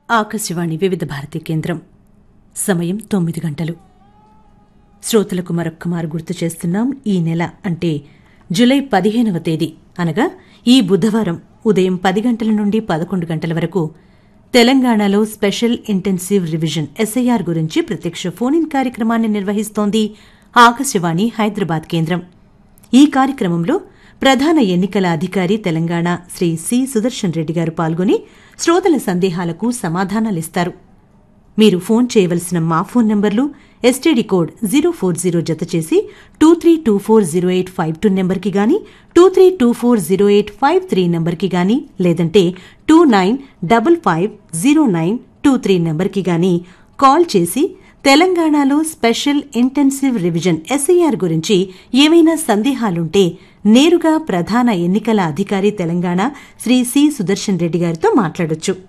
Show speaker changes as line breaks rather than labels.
ఆకాశవాణి వివిధ భారతి కేంద్రం సమయం తొమ్మిది గంటలు శ్రోతలకు మరొక్కమారు గుర్తు చేస్తున్నాం ఈ నెల అంటే జులై పదిహేనవ తేదీ అనగా ఈ బుధవారం ఉదయం పది గంటల నుండి పదకొండు గంటల వరకు తెలంగాణలో స్పెషల్ ఇంటెన్సివ్ రివిజన్ ఎస్ఐఆర్ గురించి ప్రత్యక్ష ఫోన్ ఇన్ కార్యక్రమాన్ని నిర్వహిస్తోంది ఆకాశవాణి హైదరాబాద్ కేంద్రం ఈ కార్యక్రమంలో ప్రధాన ఎన్నికల అధికారి తెలంగాణ శ్రీ సి సుదర్శన్ రెడ్డి గారు పాల్గొని శ్రోతల సందేహాలకు సమాధానాలిస్తారు మీరు ఫోన్ చేయవలసిన మా ఫోన్ నంబర్లు STD code zero four zero జత చేసి two three two four zero eight five two నెంబర్కి గాని two three two four zero eight five three నెంబర్కి గాని లేదంటే two nine double five zero nine two three నెంబర్కి గాని కాల్ చేసి తెలంగాణలో స్పెషల్ ఇంటెన్సివ్ రివిజన్ ఎస్ఐఆర్ గురించి ఏవైనా సందేహాలుంటే నేరుగా ప్రధాన ఎన్నికల అధికారి తెలంగాణ శ్రీ సి సుదర్శన్ రెడ్డి గారితో మాట్లాడొచ్చు